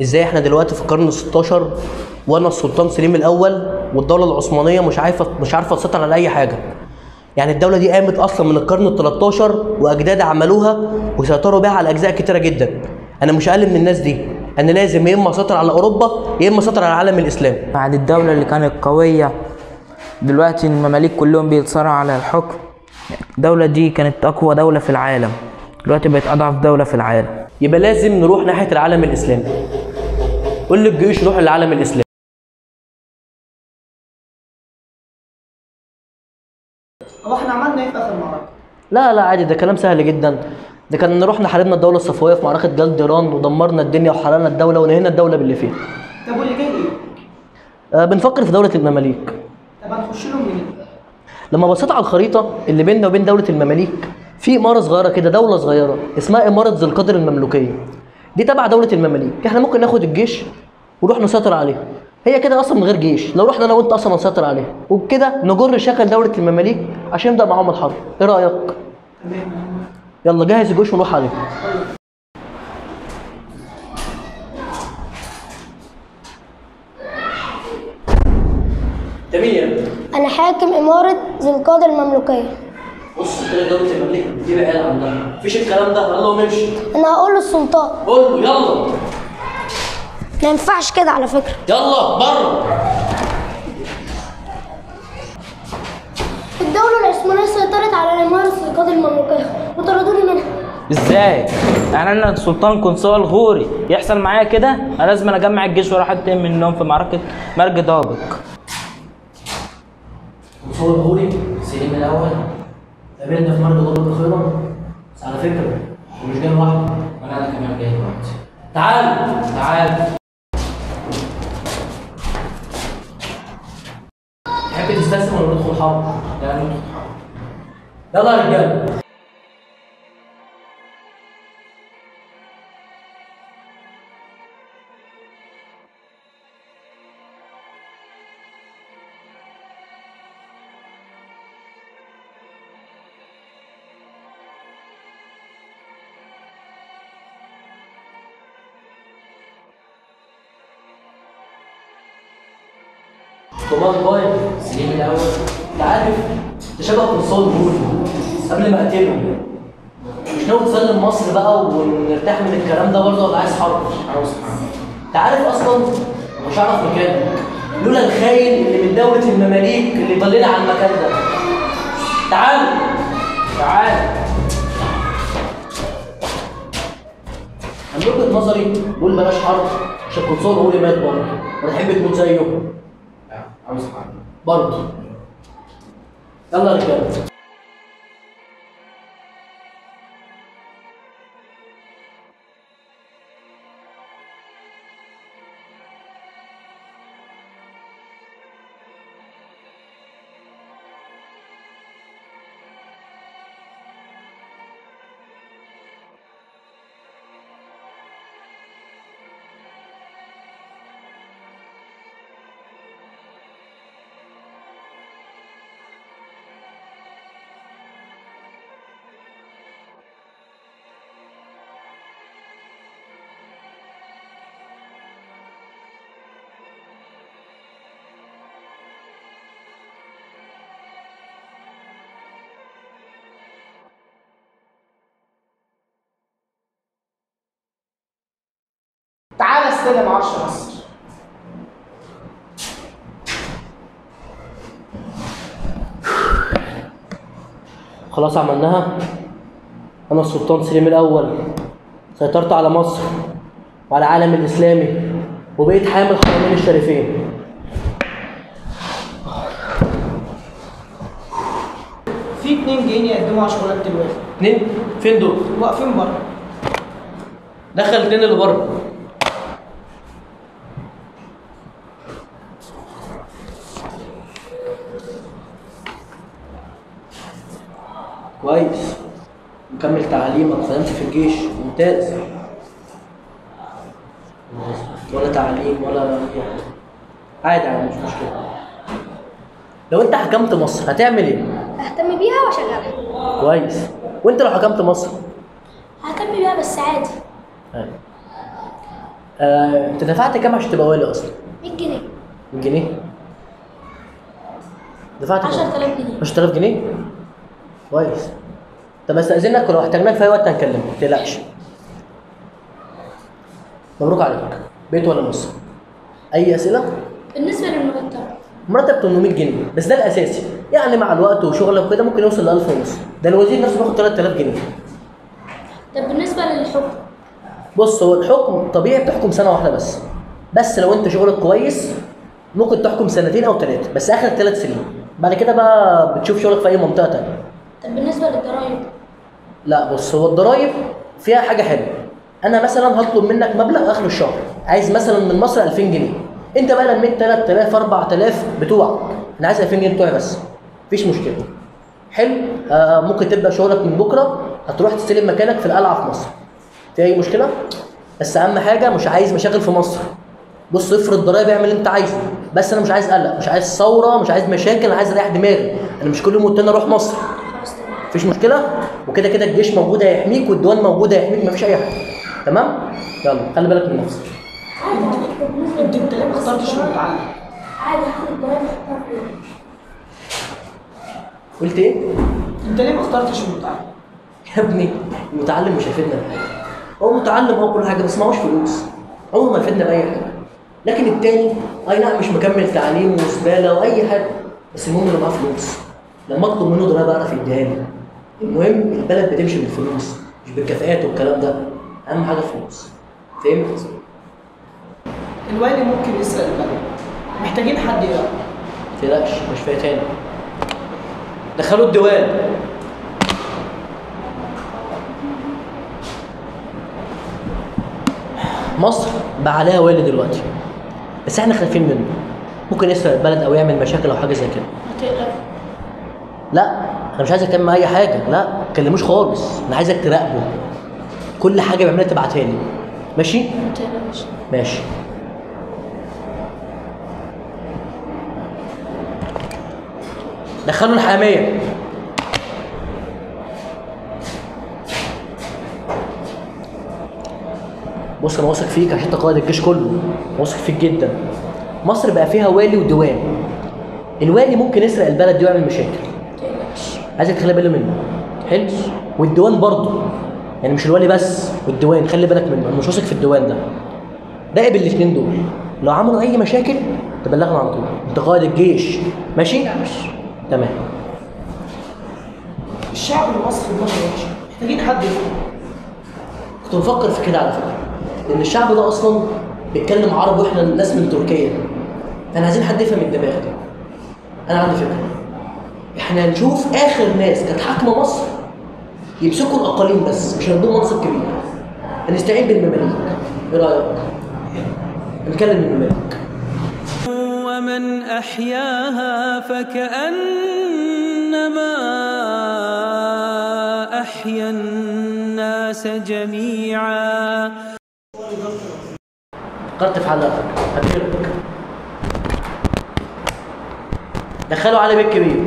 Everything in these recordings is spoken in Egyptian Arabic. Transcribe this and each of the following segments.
ازاي احنا دلوقتي في القرن ال 16 وانا السلطان سليم الاول والدوله العثمانيه مش عارفه مش عارفه تسيطر على اي حاجه يعني الدوله دي قامت اصلا من القرن ال 13 واجداد عملوها وسيطروا بيها على اجزاء كتيره جدا انا مش اقل من الناس دي انا لازم يا اما اسيطر على اوروبا يا اما اسيطر على العالم الاسلامي بعد الدولة اللي كانت قوية دلوقتي المماليك كلهم بيتصارعوا على الحكم الدولة دي كانت أقوى دولة في العالم دلوقتي بقت أضعف دولة في العالم يبقى لازم نروح ناحيه العالم الاسلامي قول للجيوش روح للعالم الاسلامي هو احنا عملنا ايه في اخر معركه؟ لا لا عادي ده كلام سهل جدا ده كان رحنا حاربنا الدوله الصفويه في معركه جلدران ودمرنا الدنيا وحرقنا الدوله ونهينا الدوله باللي فيها طب واللي جاي ايه؟ أه بنفكر في دوله المماليك طب هنخش لهم منين؟ لما بصيت على الخريطه اللي بيننا وبين دوله المماليك في اماره صغيره كده دوله صغيره اسمها اماره ذي القدر المملوكيه دي تبع دوله المماليك احنا ممكن ناخد الجيش ونروح نسيطر عليها هي كده اصلا من غير جيش لو رحنا انا وانت اصلا نسيطر عليها وبكده نجر شكل دوله المماليك عشان نبدا معاهم الحرب ايه رايك تمام يلا جهز الجيش ونروح عليهم جميل يا ابني أنا حاكم إمارة ذي القادة المملوكية بص كده دوله المماليك بتجيب عيال عندها مفيش الكلام ده يلا نمشي أنا هقول للسلطان قول له يلا ما ينفعش كده على فكرة يلا بره الدولة العثمانية سيطرت على إمارة ذي القادة المملوكية وطردوني منها ازاي؟ يعني انا السلطان قنصوة الغوري يحصل معايا كده انا لازم أنا اجمع الجيش واروح انتقم منهم في معركة مرج دابق مصور هوري سليم الاول قابلنا في مرج ضرب اخيرا بس على فكره هو مش جاي لوحده وانا انا كمان جاي دلوقتي تعال تعال تحب تستسلم ولا ندخل حرب؟ لا ندخل يلا يا رجاله كمان باي سليم الاول انت عارف انت شبه قنصل بول قبل ما اقتله مش ناوي تسلم مصر بقى ونرتاح من الكلام ده برضه ولا عايز حرب؟ عاوز حرب انت عارف اصلا مش هعرف مكانك لولا الخاين اللي من دوله المماليك اللي ضلنا على المكان ده تعال تعال من وجهه نظري بقول بلاش حرب عشان قنصل هو اللي مات برضه ولا تحب تموت زيه عاوز حرب برضه يلا يا رجاله تعالى استلم عرش مصر خلاص عملناها انا السلطان سليم الاول سيطرت على مصر وعلى العالم الاسلامي وبقيت حامل الحرمين الشريفين في اتنين جايين يقدموا على شغلانه دلوقتي اتنين فين دول واقفين بره دخل الاتنين اللي بره كويس مكمل تعليمك خدمت في الجيش ممتاز ولا تعليم ولا أي حاجة. عادي عادي مش مشكلة لو انت حكمت مصر هتعمل ايه؟ أهتم بيها وأشغلها كويس وانت لو حكمت مصر ههتم بيها بس عادي أيوة. آه، انت دفعت كام عشان تبقى والي اصلا 100 جنيه 100 جنيه دفعت كام 10000 جنيه 10000 جنيه كويس طب استاذنك ولو احتاجناك في اي وقت هنكلمك ما تقلقش مبروك عليك بيت ولا مصر اي اسئله بالنسبه للمرتب مرتب 800 جنيه بس ده الاساسي يعني مع الوقت وشغلك وكده ممكن يوصل ل 1000 ونص ده الوزير نفسه بياخد 3000 جنيه طب بالنسبه للحكم بص هو الحكم طبيعي بتحكم سنه واحده بس بس لو انت شغلك كويس ممكن تحكم سنتين او ثلاثه بس اخر ثلاث سنين بعد كده بقى بتشوف شغلك في اي منطقه تانية طب بالنسبه للضرايب لا بص هو الضرايب فيها حاجه حلوه انا مثلا هطلب منك مبلغ اخر الشهر عايز مثلا من مصر 2000 جنيه انت بقى لميت 3000 4000 بتوعك انا عايز 2000 جنيه بتوعي بس مفيش مشكله حلو آه ممكن تبدا شغلك من بكره هتروح تستلم مكانك في القلعه في مصر في اي مشكله بس اهم حاجه مش عايز مشاكل في مصر بص افرض ضرايب اعمل اللي انت عايزه بس انا مش عايز قلق مش عايز ثوره مش عايز مشاكل انا عايز اريح دماغي انا مش كل يوم والتاني اروح مصر خلاص تمام مفيش مشكله وكده كده الجيش موجود هيحميك والديوان موجود هيحميك مفيش اي حاجه تمام يلا خلي بالك من نفسك عادي هاخد بالنسبه انت انت ليه ما اخترتش للضرايب المتعلم؟ عادي هاخد الضرايب اختار فين قلت ايه انت ليه ما اخترتش المتعلم؟ يا ابني المتعلم مش هيفيدنا بحاجه هو متعلم هو كل حاجه بس معهوش فلوس عمره ما يفيدنا باي حاجه لكن التاني اي نعم مش مكمل تعليم وزباله واي حاجه بس المهم انه معاه فلوس لما اطلب منه ضرائب اعرف يديها لي المهم البلد بتمشي بالفلوس مش بالكفاءات والكلام ده اهم حاجه فلوس فهمت الوالي ممكن يسرق البلد محتاجين حد يراقب تقلقش مش فايتاني دخلوا الديوان مصر بقى عليها والي دلوقتي بس احنا خايفين منه ممكن يسرق البلد او يعمل مشاكل او حاجه زي كده ما تقلقش لا انا مش عايزك تعمل معاه اي حاجه لا ما تكلموش خالص انا عايزك تراقبه كل حاجه بيعملها تبعتها لي ماشي ما تقلقش ماشي دخلوا الحامية بص انا واثق فيك عشان انت قائد الجيش كله واثق فيك جدا مصر بقى فيها والي وديوان الوالي ممكن يسرق البلد دي ويعمل مشاكل ما تقلقش عايزك تخلي بالك منه حلو والديوان برضه يعني مش الوالي بس والديوان خلي بالك منه انا مش واثق في الديوان ده راقب الاثنين دول لو عملوا اي مشاكل تبلغنا على طول انت قائد الجيش ماشي تمام الشعب المصري دماغه وحشه محتاجين حد يفهم كنت بفكر في كده على فكره لان الشعب ده اصلا بيتكلم عربي واحنا ناس من تركيا فاحنا عايزين حد يفهم الدماغ دي انا عندي فكره احنا نشوف اخر ناس كانت حاكمه مصر يمسكوا الاقاليم بس مش هيدوهم منصب كبير هنستعين بالمماليك ايه رايك؟ نتكلم بالمماليك ومن أحياها فكأنما أحيا الناس جميعا فكرت في حل على فكره هبشرك دخلوا علي بيت كبير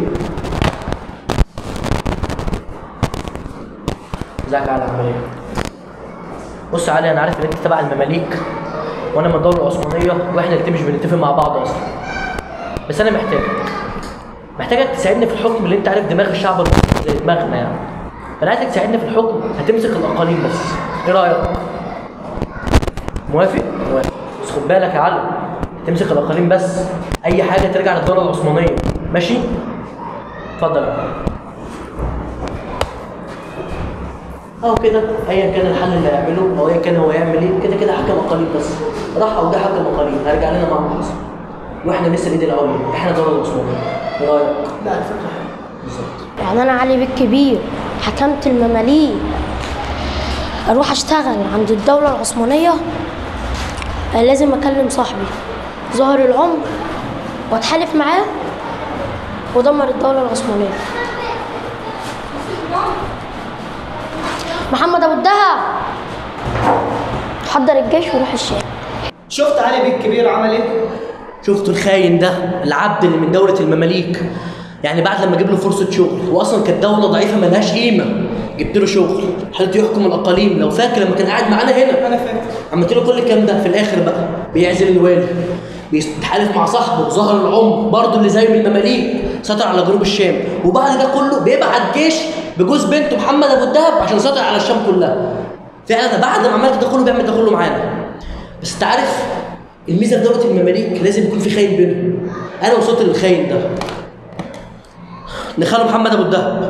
ازيك على العمليه بص يا علي انا عارف ان انت تبع المماليك وانا من الدوله العثمانيه واحنا الاتنين مش بنتفق مع بعض اصلا بس انا محتاجك محتاجك تساعدني في الحكم اللي انت عارف دماغ الشعب المصري زي دماغنا يعني فانا عايزك تساعدني في الحكم هتمسك الاقاليم بس ايه رايك موافق موافق بس خد بالك يا علي تمسك الاقاليم بس اي حاجه ترجع للدوله العثمانيه ماشي اتفضل يا علي. اهو كده ايا كان الحل اللي هيعمله او ايا كان هو يعمل ايه كده كده حكم اقاليم بس راح او جه حكم اقاليم هيرجع لنا مع اللي حصل واحنا لسه الايد العليا احنا الدوله العثمانيه ايه رايك؟ لا الفكره حلوه بالظبط يعني انا علي بيك كبير حكمت المماليك اروح اشتغل عند الدوله العثمانيه آه، لازم اكلم صاحبي ظاهر العمر واتحالف معاه ودمر الدوله العثمانيه محمد ابو الدهب حضر الجيش وروح الشام شفت علي بيه الكبير عمل ايه؟ شفتوا الخاين ده العبد اللي من دولة المماليك يعني بعد لما جيب له فرصة شغل واصلا كانت دولة ضعيفة ملهاش قيمة جبت له شغل حالته يحكم الأقاليم لو فاكر لما كان قاعد معانا هنا انا فاكر عملت له كل الكلام ده في الاخر بقى بيعزل الوالي بيتحالف مع صاحبه ظهر العمر برضه اللي زيه من المماليك سيطر على جنوب الشام وبعد ده كله بيبعت جيش بجوز بنته محمد ابو الدهب عشان يسيطر على الشام كلها فعلا بعد ما عملت ده كله بيعمل ده كله معانا بس انت عارف الميزه في دوله المماليك لازم يكون في خاين بينهم انا وصلت للخاين ده نخاله محمد ابو الدهب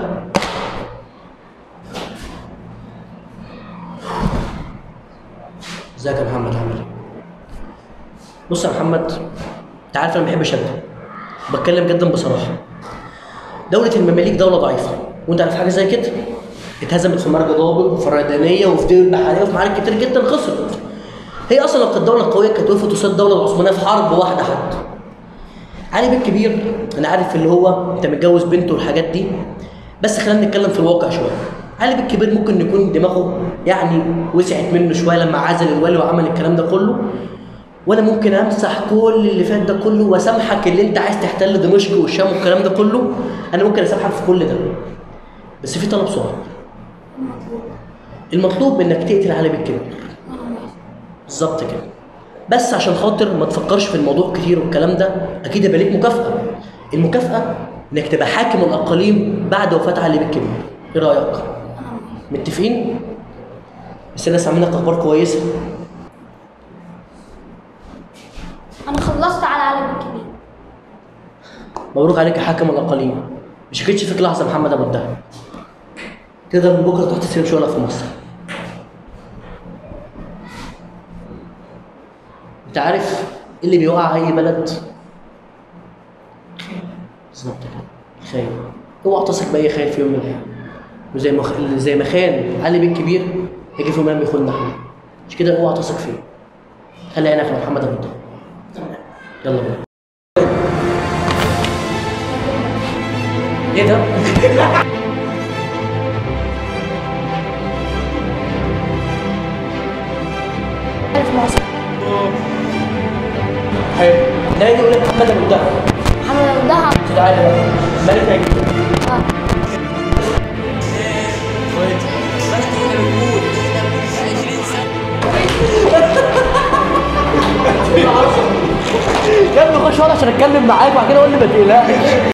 ازيك يا محمد عامل ايه بص يا محمد انت عارف انا ما بحبش اكذب بتكلم جدا بصراحه دوله المماليك دوله ضعيفه وانت عارف حاجه زي كده اتهزمت في مرج ضابط وفي الردانيه وفي دير البحريه وفي معارك كتير جدا خسرت هي اصلا لو كانت دوله قويه كانت وقفت قصاد الدوله العثمانيه في حرب واحده حتى علي بيه الكبير انا عارف اللي هو انت متجوز بنته والحاجات دي بس خلينا نتكلم في الواقع شويه علي بيه الكبير ممكن يكون دماغه يعني وسعت منه شويه لما عزل الوالي وعمل الكلام ده كله وانا ممكن امسح كل اللي فات ده كله واسامحك اللي انت عايز تحتل دمشق والشام والكلام ده كله انا ممكن اسامحك في كل ده بس في طلب صغير المطلوب منك تقتل علي بيه الكبير بالظبط كده بس عشان خاطر ما تفكرش في الموضوع كتير والكلام ده اكيد يبقى ليك مكافاه المكافاه انك تبقى حاكم الاقاليم بعد وفاه علي بيه الكبير ايه رايك متفقين بس انا سامع منك اخبار كويسه انا خلصت على علم الكبير مبروك عليك يا حاكم الاقاليم مش شكيتش فيك لحظه محمد ابو الدهب تقدر من بكره تروح تستلم شغلك في مصر انت عارف ايه اللي بيوقع اي بلد بالظبط كده خاين اوعى تثق باي خاين في يوم من الايام وزي ما خ- زي ما خان علي بيه الكبير يجي في يوم من الايام يخوننا احنا مش كده اوعى تثق فيه خلي عينك على محمد ابو الدهب يلا بينا ايه ده؟ في مصر حلو ده يقول لك محمد ابو الدهب محمد ابو الدهب تعالى بقى ملك هيجي آه. يا ابني خش اقعد عشان اتكلم معاك وبعد كده قول لي ما تقلقش